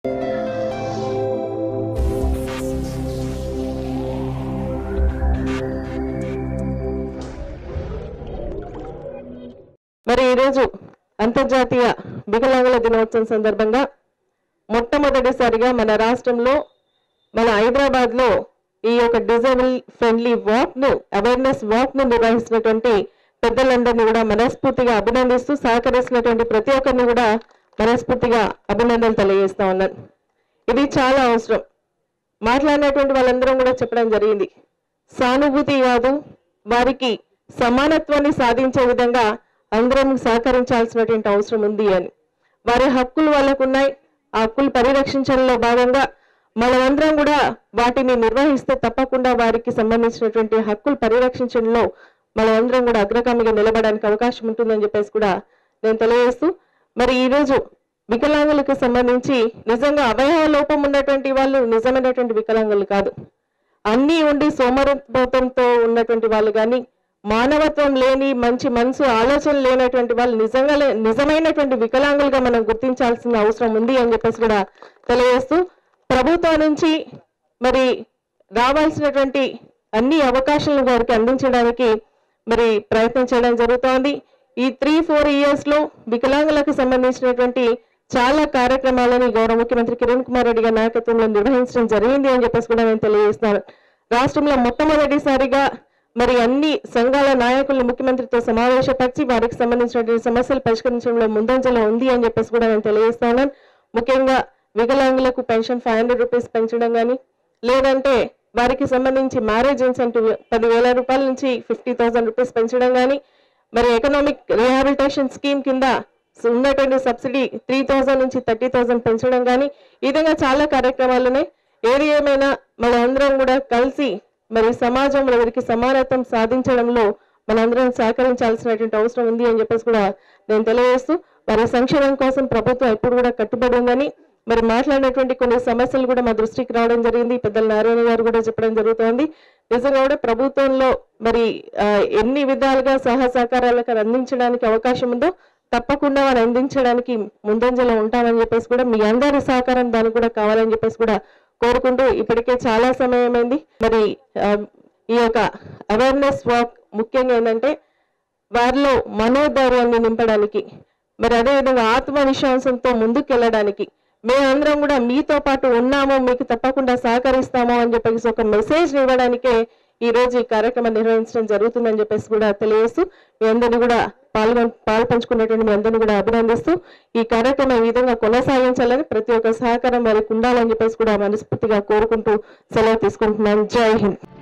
మరి ఈరోజు అంతర్జాతీయ వికలాంగుల దినోత్సవం సందర్భంగా మొట్టమొదటిసారిగా మన రాష్ట్రంలో మన హైదరాబాద్ లో ఈ యొక్క డిజేబుల్ ఫ్రెండ్లీ వాక్ ను అవేర్నెస్ వాక్ ను నిర్వహిస్తున్నటువంటి పెద్దలందరినీ కూడా మనస్ఫూర్తిగా అభినందిస్తూ సహకరిస్తున్నటువంటి ప్రతి ఒక్కరిని కూడా మనస్ఫూర్తిగా అభినందనలు తెలియజేస్తా ఉన్నాను ఇది చాలా అవసరం మాట్లాడినటువంటి వాళ్ళందరం కూడా చెప్పడం జరిగింది సానుభూతి కాదు వారికి సమానత్వాన్ని సాధించే విధంగా అందరం సహకరించాల్సినటువంటి అవసరం ఉంది అని వారి హక్కులు వాళ్ళకు ఉన్నాయి ఆ హక్కులు పరిరక్షించడంలో భాగంగా మనమందరం కూడా వాటిని నిర్వహిస్తే తప్పకుండా వారికి సంబంధించినటువంటి హక్కులు పరిరక్షించడంలో మనమందరం కూడా అగ్రగామిగా నిలబడడానికి అవకాశం ఉంటుందని చెప్పేసి కూడా నేను తెలియజేస్తూ మరి ఈ రోజు వికలాంగులకు సంబంధించి నిజంగా అవయవ లోపం ఉన్నటువంటి వాళ్ళు నిజమైనటువంటి వికలాంగులు కాదు అన్నీ ఉండి సోమరత్వంతో ఉన్నటువంటి వాళ్ళు కానీ మానవత్వం లేని మంచి మనసు ఆలోచన లేనటువంటి వాళ్ళు నిజంగా లే- నిజమైనటువంటి వికలాంగులుగా మనం గుర్తించాల్సిన అవసరం ఉంది అని చెప్పేసి కూడా తెలియజేస్తూ ప్రభుత్వం నుంచి మరి రావాల్సినటువంటి అన్ని అవకాశాలను వారికి అందించడానికి మరి ప్రయత్నం చేయడం జరుగుతోంది ఈ త్రీ ఫోర్ ఇయర్స్ లో వికలాంగులకు సంబంధించినటువంటి చాలా కార్యక్రమాలని గౌరవ ముఖ్యమంత్రి కిరణ్ కుమార్ రెడ్డి గారి నాయకత్వంలో నిర్వహించడం జరిగింది అని చెప్పేసి కూడా నేను తెలియజేస్తున్నాను రాష్ట్రంలో మొట్టమొదటిసారిగా మరి అన్ని సంఘాల నాయకులను ముఖ్యమంత్రితో సమావేశపరిచి వారికి సంబంధించినటువంటి సమస్యలు పరిష్కరించడంలో ముందంజలో ఉంది అని చెప్పేసి కూడా నేను తెలియజేస్తున్నాను ముఖ్యంగా వికలాంగులకు పెన్షన్ ఫైవ్ హండ్రెడ్ రూపీస్ పెంచడం కానీ లేదంటే వారికి సంబంధించి మ్యారేజ్ ఇన్సెంటివ్ పదివేల రూపాయల నుంచి ఫిఫ్టీ థౌసండ్ రూపీస్ పెంచడం కానీ మరి ఎకనామిక్ రిహాబిలిటేషన్ స్కీమ్ కింద ఉన్నటువంటి సబ్సిడీ త్రీ థౌసండ్ నుంచి థర్టీ థౌసండ్ పెంచడం కానీ ఈ విధంగా చాలా కార్యక్రమాలునే ఏది ఏమైనా మనందరం కూడా కలిసి మరి సమాజంలో వీరికి సమానత్వం సాధించడంలో మనందరం సహకరించాల్సినటువంటి అవసరం ఉంది అని చెప్పేసి కూడా నేను తెలియజేస్తూ వారి సంక్షేమం కోసం ప్రభుత్వం ఎప్పుడు కూడా కట్టుబడి ఉందని మరి మాట్లాడినటువంటి కొన్ని సమస్యలు కూడా మా దృష్టికి రావడం జరిగింది పెద్దల నారాయణ గారు కూడా చెప్పడం జరుగుతోంది నిజంగా కూడా ప్రభుత్వంలో మరి ఆ, ఎన్ని విధాలుగా సహా సహకారాలకు అందించడానికి అవకాశం ఉందో తప్పకుండా వారు అందించడానికి ముందంజలో ఉంటామని చెప్పేసి కూడా మీ అందరి సహకారం దానికి కూడా కావాలని చెప్పేసి కూడా కోరుకుంటూ ఇప్పటికే చాలా సమయమైంది మరి ఆ, ఈ యొక్క అవేర్నెస్ వాక్ ముఖ్యంగా ఏంటంటే వారిలో మనోధైర్యాన్ని నింపడానికి మరి అదేవిధంగా ఆత్మవిశ్వాసంతో ముందుకు వెళ్ళడానికి మేమందరం కూడా మీతో పాటు ఉన్నాము మీకు తప్పకుండా సహకరిస్తాము అని చెప్పేసి ఒక మెసేజ్ ఇవ్వడానికే ఈ రోజు ఈ కార్యక్రమం నిర్వహించడం జరుగుతుందని చెప్పేసి కూడా తెలియజేస్తూ మీ అందరినీ కూడా పాల్గొ పాలు పంచుకున్నటువంటి మీ అందరినీ కూడా అభినందిస్తూ ఈ కార్యక్రమం ఈ విధంగా కొనసాగించాలని ప్రతి ఒక్క సహకారం వారికి ఉండాలని చెప్పేసి కూడా మనస్ఫూర్తిగా కోరుకుంటూ సెలవు తీసుకుంటున్నాను జై హింద్